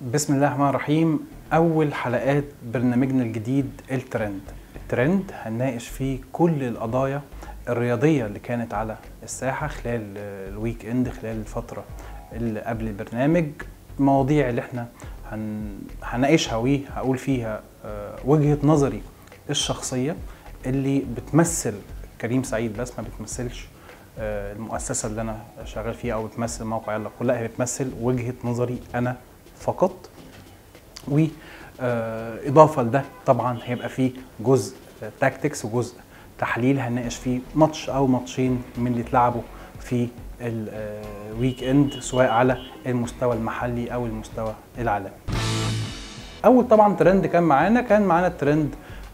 بسم الله الرحمن الرحيم أول حلقات برنامجنا الجديد الترند الترند هنناقش فيه كل القضايا الرياضية اللي كانت على الساحة خلال الويك اند خلال الفترة اللي قبل البرنامج المواضيع اللي احنا هن... هناقشها وهقول فيها آه، وجهة نظري الشخصية اللي بتمثل كريم سعيد بس ما بتمثلش آه، المؤسسة اللي أنا شغال فيها أو بتمثل موقع يلا كل لا هي بتمثل وجهة نظري أنا فقط وإضافة لده طبعا هيبقى فيه جزء تاكتكس وجزء تحليل هنناقش فيه ماتش أو ماتشين من اللي اتلعبوا في الويك اند سواء على المستوى المحلي أو المستوى العالمي اول طبعا ترند كان معانا كان معانا الترند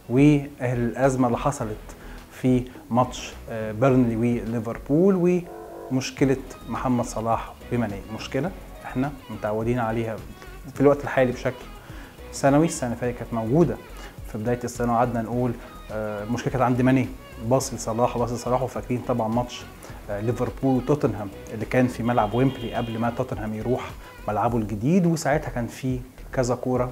والازمه اللي حصلت في ماتش آه، بيرنلي وليفربول ومشكله محمد صلاح بماني مشكله احنا متعودين عليها في الوقت الحالي بشكل سنوي السنه اللي فاتت كانت موجوده في بدايه السنه وقعدنا نقول آه، المشكله كانت عند ماني باص لصلاح وباص لصلاح وفاكرين طبعا ماتش آه، ليفربول وتوتنهام اللي كان في ملعب ويمبلي قبل ما توتنهام يروح ملعبه الجديد وساعتها كان في كذا كوره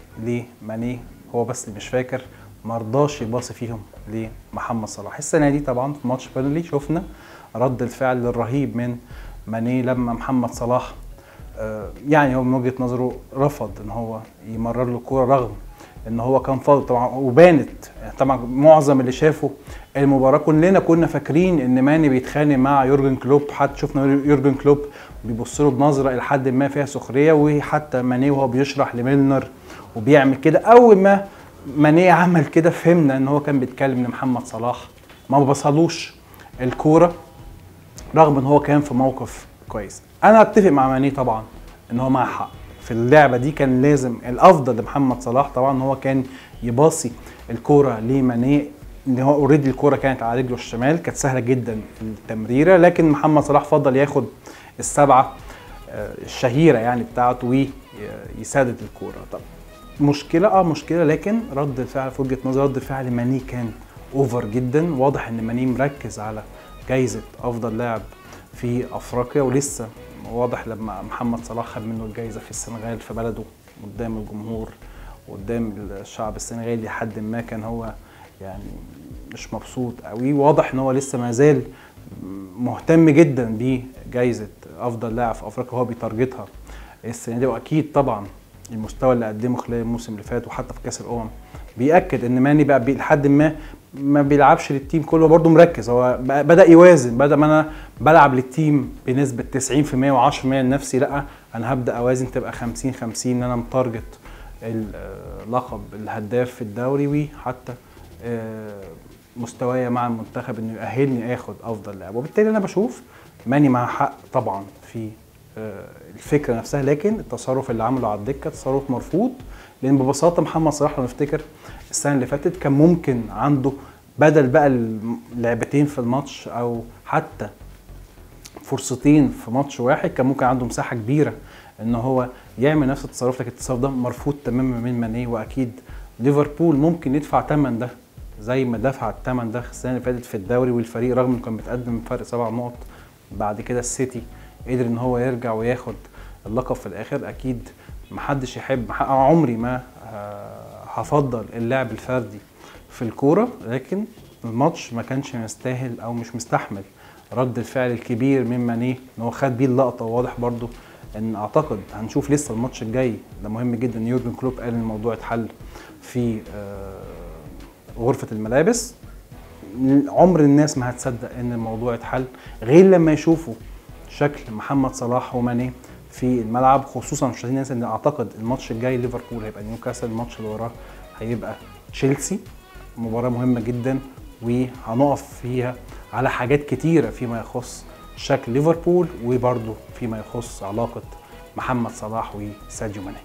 لماني هو بس اللي مش فاكر ما رضاش يباصي فيهم لمحمد صلاح السنه دي طبعا في ماتش بيرنلي شفنا رد الفعل الرهيب من ماني لما محمد صلاح آه، يعني هو من وجهه نظره رفض ان هو يمرر له الكوره رغم ان هو كان فاضي طبعا وبانت طبعا معظم اللي شافوا المباراه كلنا كنا فاكرين ان ماني بيتخانق مع يورجن كلوب حتى شفنا يورجن كلوب بيبص له بنظره الى حد ما فيها سخريه وحتى ماني وهو بيشرح لميلنر وبيعمل كده اول ما ماني عمل كده فهمنا ان هو كان بيتكلم لمحمد صلاح ما بصلوش الكوره رغم ان هو كان في موقف كويس انا اتفق مع ماني طبعا ان هو معاه حق في اللعبه دي كان لازم الافضل لمحمد صلاح طبعا ان هو كان يباصي الكوره لماني ان هو اوريدي الكوره كانت على رجله الشمال كانت سهله جدا التمريره لكن محمد صلاح فضل ياخد السبعه آه، الشهيره يعني بتاعته ويسدد الكوره طب مشكله اه مشكله لكن رد الفعل في وجهه نظري رد فعل ماني كان اوفر جدا واضح ان ماني مركز على جايزه افضل لاعب في افريقيا ولسه واضح لما محمد صلاح خد منه الجايزه في السنغال في بلده قدام الجمهور وقدام الشعب السنغالي لحد ما كان هو يعني مش مبسوط قوي واضح ان هو لسه ما زال مهتم جدا بجائزه افضل لاعب في افريقيا هو بيتارجتها السنه دي واكيد طبعا المستوى اللي قدمه خلال الموسم اللي فات وحتى في كاس الامم بياكد ان ماني بقى بي- لحد ما ما بيلعبش للتيم كله برضه مركز هو بقى- بدا يوازن بدا ما انا بلعب للتيم بنسبه 90% و10% لنفسي لا انا هبدا اوازن تبقى 50 50 ان انا متارجت اللقب الهداف في الدوري وحتى آه، مستوايا مع المنتخب انه يأهلني اخد افضل لاعب وبالتالي انا بشوف ماني مع حق طبعا في آه، الفكره نفسها لكن التصرف اللي عمله على الدكه تصرف مرفوض لان ببساطه محمد صلاح لو نفتكر السنه اللي فاتت كان ممكن عنده بدل بقى اللعبتين في الماتش او حتى فرصتين في ماتش واحد كان ممكن عنده مساحه كبيره ان هو يعمل نفس التصرف لكن التصرف ده مرفوض تماما من ماني واكيد ليفربول ممكن يدفع ثمن ده زي ما دفع الثمن ده السنه اللي فاتت في الدوري والفريق رغم انه كان متقدم بفرق سبع نقط بعد كده السيتي قدر ان هو يرجع وياخد اللقب في الاخر اكيد محدش يحب مح- عمري ما آه، هفضل اللعب الفردي في الكوره لكن الماتش ما كانش مستاهل او مش مستحمل رد الفعل الكبير من ماني ان هو خد بيه اللقطه وواضح برضو ان اعتقد هنشوف لسه الماتش الجاي ده مهم جدا يورجن كلوب قال ان الموضوع اتحل في آه، غرفه الملابس عمر الناس ما هتصدق ان الموضوع اتحل غير لما يشوفوا شكل محمد صلاح وماني في الملعب خصوصا مش عايزين ننسى ان اعتقد الماتش الجاي ليفربول هيبقى نيوكاسل الماتش اللي وراه هيبقى تشيلسي مباراه مهمه جدا وهنقف فيها على حاجات كتيره فيما يخص شكل ليفربول وبرضه فيما يخص علاقه محمد صلاح وساديو ماني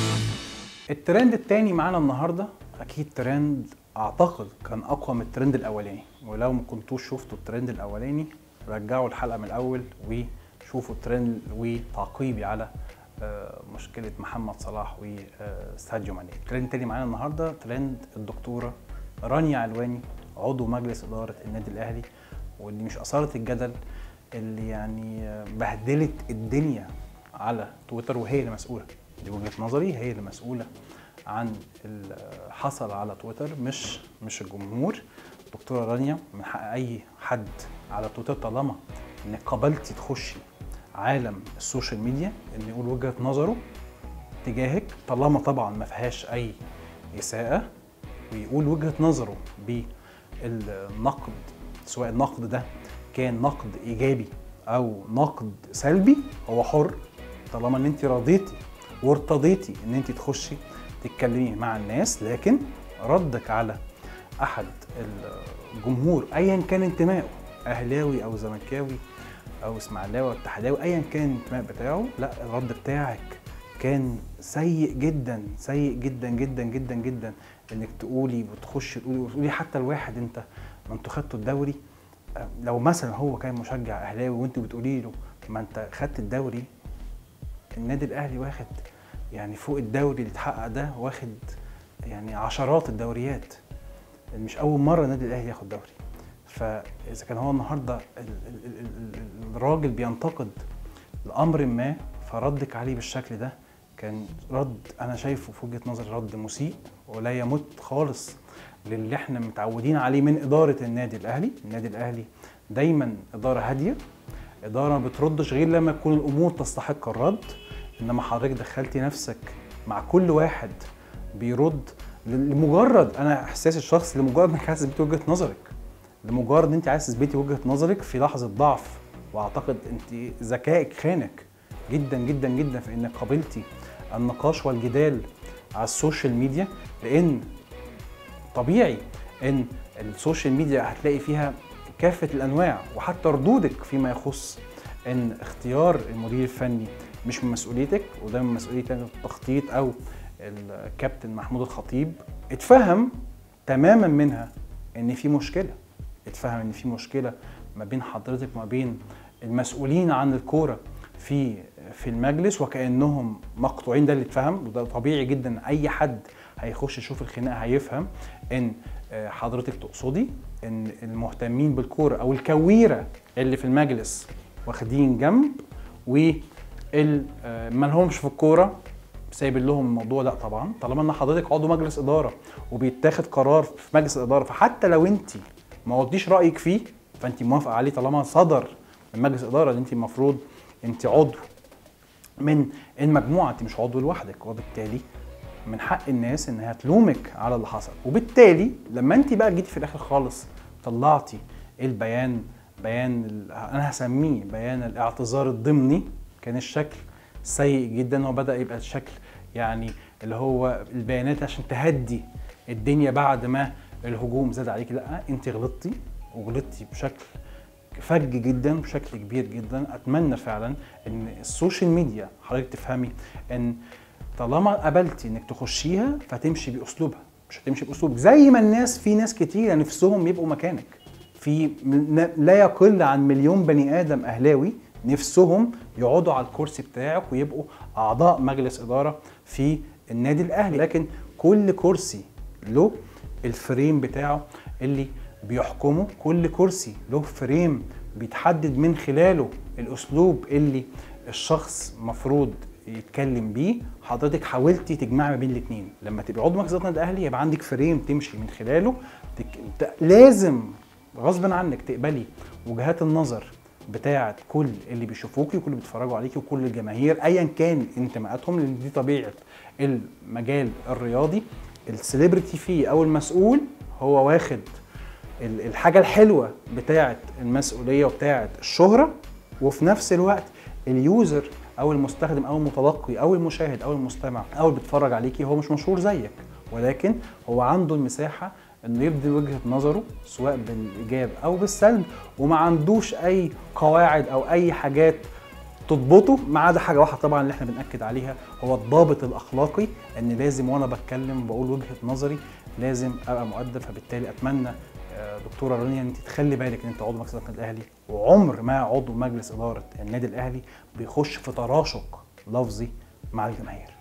الترند التاني معانا النهارده اكيد ترند اعتقد كان اقوى من الترند الاولاني ولو ما كنتوش شفتوا الترند الاولاني رجعوا الحلقه من الاول وشوفوا الترند وتعقيبي على آه، مشكله محمد صلاح وساديو ماني الترند التاني معانا النهارده ترند الدكتوره رانيا علواني عضو مجلس اداره النادي الاهلي واللي مش اثارت الجدل اللي يعني آه، بهدلت الدنيا على تويتر وهي اللي مسؤوله دي وجهه نظري هي اللي مسؤوله عن اللي حصل على تويتر مش مش الجمهور دكتوره رانيا من حق اي حد على تويتر طالما انك قبلتي تخشي عالم السوشيال ميديا ان يقول وجهه نظره تجاهك طالما طبعا ما فيهاش اي اساءه ويقول وجهه نظره بالنقد سواء النقد ده كان نقد ايجابي او نقد سلبي هو حر طالما ان انت رضيتي وارتضيتي ان انت تخشي تتكلمي مع الناس لكن ردك على احد الجمهور ايا كان انتمائه اهلاوي او زملكاوي او اسماعيلاوي او اتحداوي ايا كان الانتماء بتاعه لا الرد بتاعك كان سيء جدا سيء جدا جدا جدا جدا انك تقولي وتخشي تقولي وتقولي حتى الواحد انت ما انتوا خدتوا الدوري لو مثلا هو كان مشجع اهلاوي وانت بتقولي له ما انت خدت الدوري النادي الاهلي واخد يعني فوق الدوري اللي اتحقق ده واخد يعني عشرات الدوريات مش اول مره النادي الاهلي ياخد دوري فاذا كان هو النهارده ال- ال- ال- ال- الراجل بينتقد لامر ما فردك عليه بالشكل ده كان رد انا شايفه في وجهه نظري رد مسيء ولا يمت خالص للي احنا متعودين عليه من اداره النادي الاهلي النادي الاهلي دايما اداره هاديه اداره ما بتردش غير لما تكون الامور تستحق الرد انما حضرتك دخلتي نفسك مع كل واحد بيرد لمجرد انا احساسي الشخصي لمجرد انك عايز تثبتي وجهه نظرك لمجرد ان انت عايز تثبتي وجهه نظرك في لحظه ضعف واعتقد انت ذكائك خانك جدا جدا جدا في انك قبلتي النقاش والجدال على السوشيال ميديا لان طبيعي ان السوشيال ميديا هتلاقي فيها كافه الانواع وحتى ردودك فيما يخص ان اختيار المدير الفني مش من مسؤوليتك وده من مسؤوليه التخطيط او الكابتن محمود الخطيب اتفهم تماما منها ان في مشكله اتفهم ان في مشكله ما بين حضرتك وما بين المسؤولين عن الكوره في في المجلس وكانهم مقطوعين ده اللي اتفهم وده طبيعي جدا اي حد هيخش يشوف الخناقه هيفهم ان حضرتك تقصدي ان المهتمين بالكوره او الكويره اللي في المجلس واخدين جنب و ما لهمش في الكوره سايبين لهم الموضوع لا طبعا طالما ان حضرتك عضو مجلس اداره وبيتاخد قرار في مجلس الاداره فحتى لو انت ما قلتيش رايك فيه فانت موافقه عليه طالما صدر من مجلس الاداره اللي انت المفروض انت عضو من المجموعه انت مش عضو لوحدك وبالتالي من حق الناس انها تلومك على اللي حصل وبالتالي لما انت بقى جيتي في الاخر خالص طلعتي البيان بيان انا هسميه بيان الاعتذار الضمني كان الشكل سيء جدا وبدا يبقى الشكل يعني اللي هو البيانات عشان تهدي الدنيا بعد ما الهجوم زاد عليك لا انت غلطتي وغلطتي بشكل فج جدا بشكل كبير جدا اتمنى فعلا ان السوشيال ميديا حضرتك تفهمي ان طالما قبلتي انك تخشيها فتمشي باسلوبها مش هتمشي باسلوبك زي ما الناس في ناس كتير نفسهم يبقوا مكانك في لا يقل عن مليون بني ادم اهلاوي نفسهم يقعدوا على الكرسي بتاعك ويبقوا اعضاء مجلس اداره في النادي الاهلي لكن كل كرسي له الفريم بتاعه اللي بيحكمه كل كرسي له فريم بيتحدد من خلاله الاسلوب اللي الشخص مفروض يتكلم بيه حضرتك حاولتي تجمعي ما بين الاثنين لما تبقى عضو مجلس النادي الاهلي يبقى عندك فريم تمشي من خلاله تك... لازم غصبا عنك تقبلي وجهات النظر بتاعه كل اللي بيشوفوكي وكل اللي بيتفرجوا عليكي وكل الجماهير ايا كان انتماءاتهم لان دي طبيعه المجال الرياضي السليبرتي فيه او المسؤول هو واخد الحاجه الحلوه بتاعه المسؤوليه وبتاعه الشهره وفي نفس الوقت اليوزر او المستخدم او المتلقي او المشاهد او المستمع او اللي بيتفرج عليكي هو مش مشهور زيك ولكن هو عنده المساحه انه يبدي وجهه نظره سواء بالايجاب او بالسلب وما عندوش اي قواعد او اي حاجات تضبطه ما عدا حاجه واحده طبعا اللي احنا بناكد عليها هو الضابط الاخلاقي ان لازم وانا بتكلم بقول وجهه نظري لازم ابقى مؤدب فبالتالي اتمنى دكتوره رانيا انت تخلي بالك ان انت عضو مجلس النادي الاهلي وعمر ما عضو مجلس اداره النادي الاهلي بيخش في تراشق لفظي مع الجماهير.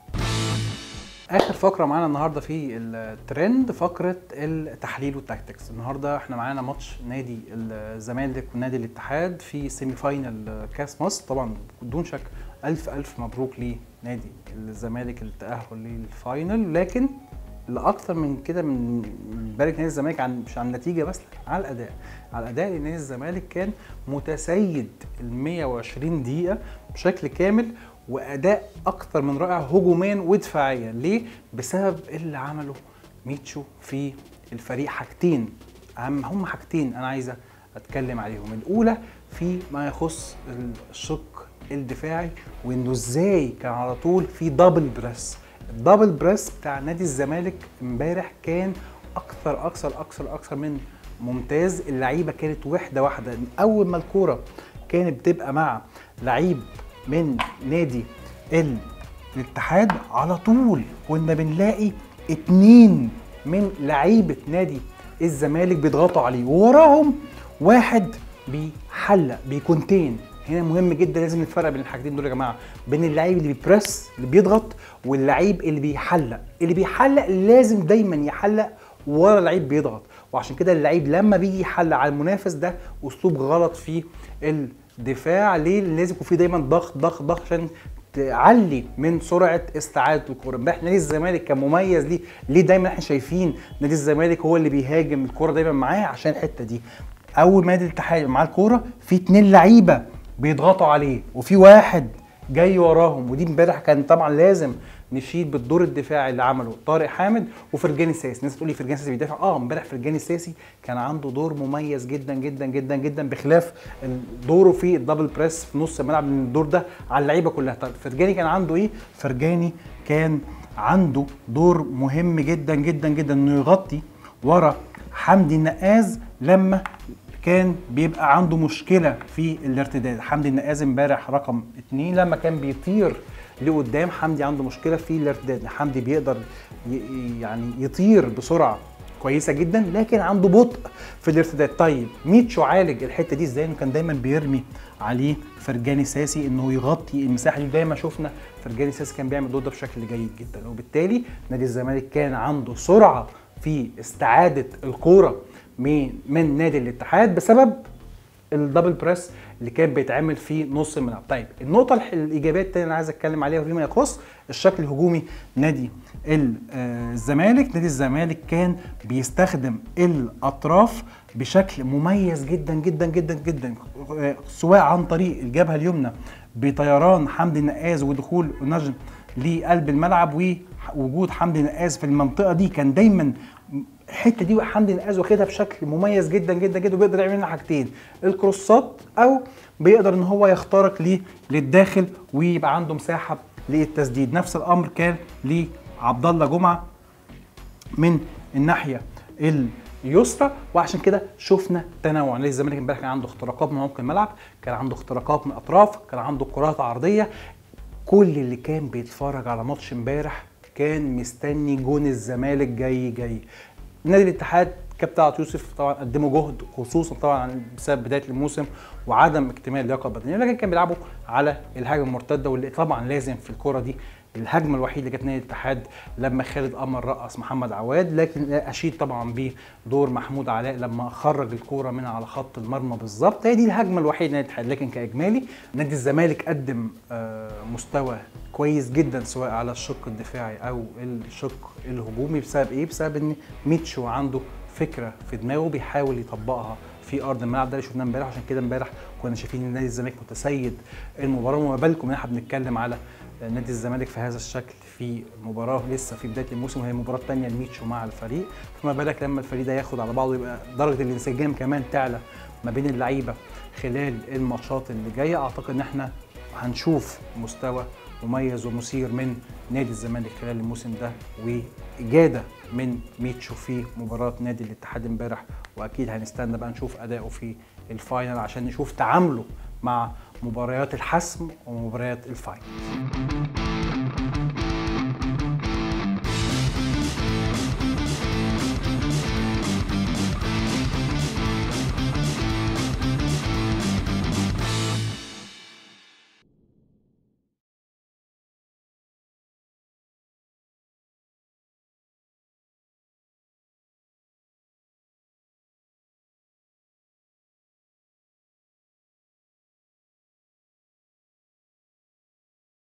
اخر فقره معانا النهارده في الترند فقره التحليل والتاكتكس النهارده احنا معانا ماتش نادي الزمالك ونادي الاتحاد في سيمي فاينل كاس مصر طبعا بدون شك الف الف مبروك لنادي الزمالك التاهل للفاينل لكن لاكثر من كده من بالك نادي الزمالك عن مش عن النتيجه بس على الاداء على الاداء لان نادي الزمالك كان متسيد ال 120 دقيقه بشكل كامل واداء اكثر من رائع هجوميا ودفاعيا ليه بسبب اللي عمله ميتشو في الفريق حاجتين اهم هم حاجتين انا عايزه اتكلم عليهم الاولى في ما يخص الشق الدفاعي وانه ازاي كان على طول في دبل بريس الدبل بريس بتاع نادي الزمالك امبارح كان اكثر اكثر اكثر اكثر من ممتاز اللعيبه كانت وحده واحده اول ما الكوره كانت بتبقى مع لعيب من نادي الاتحاد على طول كنا بنلاقي اتنين من لعيبه نادي الزمالك بيضغطوا عليه ووراهم واحد بيحلق بيكونتين هنا مهم جدا لازم نفرق بين الحاجتين دول يا جماعه بين اللعيب اللي بيبرس اللي بيضغط واللعيب اللي بيحلق اللي بيحلق لازم دايما يحلق ورا لعيب بيضغط وعشان كده اللعيب لما بيجي يحلق على المنافس ده اسلوب غلط في الدفاع ليه لازم يكون في دايما ضغط ضغط ضغط عشان تعلي من سرعه استعاده الكوره امبارح نادي الزمالك كان مميز ليه ليه دايما احنا شايفين نادي الزمالك هو اللي بيهاجم الكوره دايما معاه عشان الحته دي اول ما نادي الاتحاد معاه الكوره في اتنين لعيبه بيضغطوا عليه وفي واحد جاي وراهم ودي امبارح كان طبعا لازم نشيد بالدور الدفاعي اللي عمله طارق حامد وفرجاني الساسي الناس تقول لي فرجاني الساسي بيدافع اه امبارح فرجاني الساسي كان عنده دور مميز جدا جدا جدا جدا بخلاف دوره في الدبل بريس في نص الملعب من الدور ده على اللعيبه كلها طيب فرجاني كان عنده ايه فرجاني كان عنده دور مهم جدا جدا جدا انه يغطي ورا حمدي النقاز لما كان بيبقى عنده مشكله في الارتداد حمدي النقاز امبارح رقم اتنين لما كان بيطير لقدام حمدي عنده مشكله في الارتداد حمدي بيقدر يعني يطير بسرعه كويسه جدا لكن عنده بطء في الارتداد طيب ميتشو عالج الحته دي ازاي انه كان دايما بيرمي عليه فرجاني ساسي انه يغطي المساحه دي دايما شفنا فرجاني ساسي كان بيعمل الدور ده بشكل جيد جدا وبالتالي نادي الزمالك كان عنده سرعه في استعاده الكوره من من نادي الاتحاد بسبب الدبل بريس اللي كان بيتعمل في نص الملعب طيب النقطه الايجابيه الثانيه اللي عايز اتكلم عليها فيما يخص الشكل الهجومي نادي الزمالك نادي الزمالك كان بيستخدم الاطراف بشكل مميز جدا جدا جدا جدا سواء عن طريق الجبهه اليمنى بطيران حمدي النقاز ودخول نجم لقلب الملعب ووجود حمدي النقاز في المنطقه دي كان دايما الحته دي حمدي نقاز واخدها بشكل مميز جدا جدا جدا وبيقدر يعمل لنا حاجتين الكروسات او بيقدر ان هو يخترق ليه للداخل ويبقى عنده مساحه للتسديد نفس الامر كان لعبد الله جمعه من الناحيه اليسرى وعشان كده شفنا تنوع نادي الزمالك امبارح كان عنده اختراقات من عمق الملعب كان عنده اختراقات من الاطراف كان عنده كرات عرضيه كل اللي كان بيتفرج على ماتش امبارح كان مستني جون الزمالك جاي جاي نادي الاتحاد كابتن عطا يوسف طبعا قدموا جهد خصوصا طبعا بسبب بدايه الموسم وعدم اكتمال اللياقه البدنيه لكن كان بيلعبوا على الهجمه المرتده واللي طبعا لازم في الكره دي الهجمه الوحيده اللي جت نادي الاتحاد لما خالد قمر رقص محمد عواد لكن اشيد طبعا بدور محمود علاء لما خرج الكوره من على خط المرمى بالظبط هي دي الهجمه الوحيده لنادي الاتحاد لكن كاجمالي نادي الزمالك قدم مستوى كويس جدا سواء على الشق الدفاعي او الشق الهجومي بسبب ايه؟ بسبب ان ميتشو عنده فكره في دماغه بيحاول يطبقها في ارض الملعب ده اللي شفناه امبارح عشان كده امبارح كنا شايفين ان نادي الزمالك متسيد المباراه وما بالكم ان احنا بنتكلم على نادي الزمالك في هذا الشكل في مباراه لسه في بدايه الموسم وهي المباراه الثانيه لميتشو مع الفريق فما بالك لما الفريق ده ياخد على بعضه يبقى درجه الانسجام كمان تعلى ما بين اللعيبه خلال الماتشات اللي جايه اعتقد ان احنا هنشوف مستوى مميز ومثير من نادي الزمالك خلال الموسم ده واجاده من ميتشو في مباراه نادي الاتحاد امبارح واكيد هنستنى بقى نشوف اداؤه في الفاينل عشان نشوف تعامله مع مباريات الحسم ومباريات الفاينل